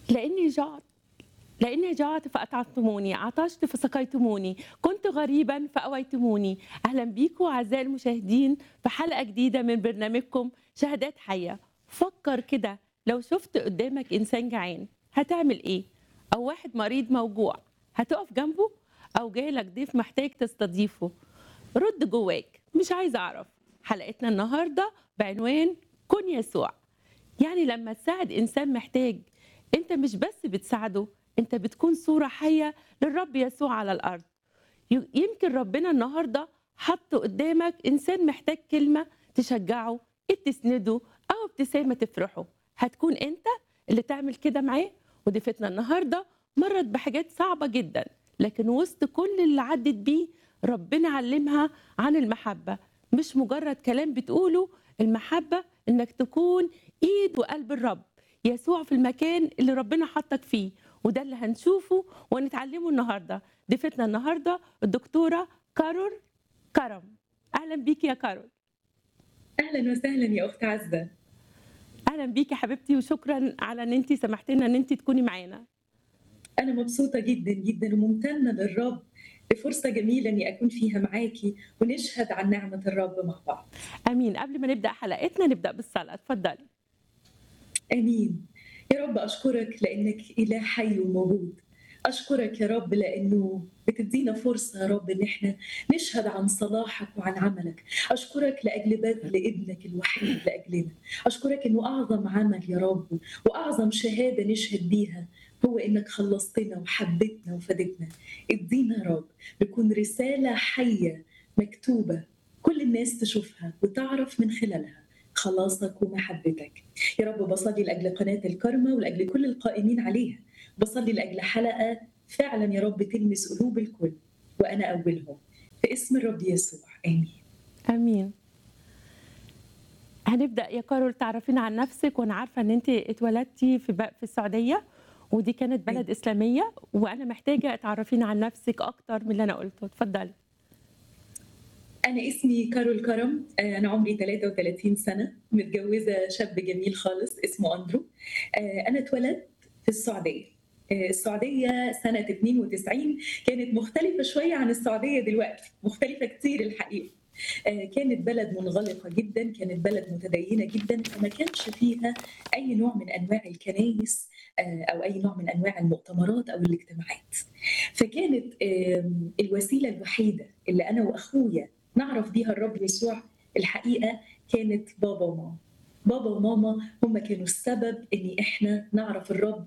لإني جعت لإني جعت فأطعمتموني عطشت فسقيتموني كنت غريبا فأويتموني أهلا بيكم أعزائي المشاهدين في حلقة جديدة من برنامجكم شهادات حية فكر كده لو شفت قدامك إنسان جعان هتعمل إيه أو واحد مريض موجوع هتقف جنبه أو جايلك ضيف محتاج تستضيفه رد جواك مش عايز أعرف حلقتنا النهاردة بعنوان كن يسوع يعني لما تساعد إنسان محتاج أنت مش بس بتساعده أنت بتكون صورة حية للرب يسوع على الأرض ي- يمكن ربنا النهاردة حط قدامك إنسان محتاج كلمة تشجعه تسنده أو ابتسامة تفرحه هتكون أنت اللي تعمل كده معاه وضيفتنا النهاردة مرت بحاجات صعبة جدا لكن وسط كل اللي عدت بيه ربنا علمها عن المحبة مش مجرد كلام بتقوله المحبة إنك تكون إيد وقلب الرب يسوع في المكان اللي ربنا حطك فيه وده اللي هنشوفه ونتعلمه النهارده ضيفتنا النهارده الدكتوره كارول كرم اهلا بيكي يا كارول اهلا وسهلا يا اخت عزه اهلا بيكي حبيبتي وشكرا على ان انت سمحتي لنا ان انت تكوني معانا انا مبسوطه جدا جدا وممتنه للرب لفرصه جميله اني اكون فيها معاكي ونشهد عن نعمه الرب مع بعض امين قبل ما نبدا حلقتنا نبدا بالصلاه اتفضلي امين يا رب اشكرك لانك اله حي وموجود اشكرك يا رب لانه بتدينا فرصه يا رب ان احنا نشهد عن صلاحك وعن عملك اشكرك لاجل بذل ابنك الوحيد لاجلنا اشكرك انه اعظم عمل يا رب واعظم شهاده نشهد بيها هو انك خلصتنا وحبيتنا وفدتنا ادينا يا رب نكون رساله حيه مكتوبه كل الناس تشوفها وتعرف من خلالها خلاصك ومحبتك يا رب بصلي لاجل قناه الكرمه ولاجل كل القائمين عليها بصلي لاجل حلقه فعلا يا رب تلمس قلوب الكل وانا اولهم في اسم الرب يسوع امين امين هنبدا يا كارول تعرفينا عن نفسك وانا عارفه ان انت اتولدتي في ب- في السعوديه ودي كانت بلد اسلاميه وانا محتاجه تعرفينا عن نفسك اكتر من اللي انا قلته اتفضلي أنا اسمي كارول كرم آه، أنا عمري 33 سنة متجوزة شاب جميل خالص اسمه أندرو آه، أنا اتولدت في السعودية آه، السعودية سنة 92 كانت مختلفة شوية عن السعودية دلوقتي مختلفة كتير الحقيقة آه، كانت بلد منغلقة جدا كانت بلد متدينة جدا فما كانش فيها أي نوع من أنواع الكنايس آه، أو أي نوع من أنواع المؤتمرات أو الاجتماعات فكانت آم، الوسيلة الوحيدة اللي أنا وأخويا نعرف بيها الرب يسوع الحقيقه كانت بابا وماما بابا وماما هم كانوا السبب ان احنا نعرف الرب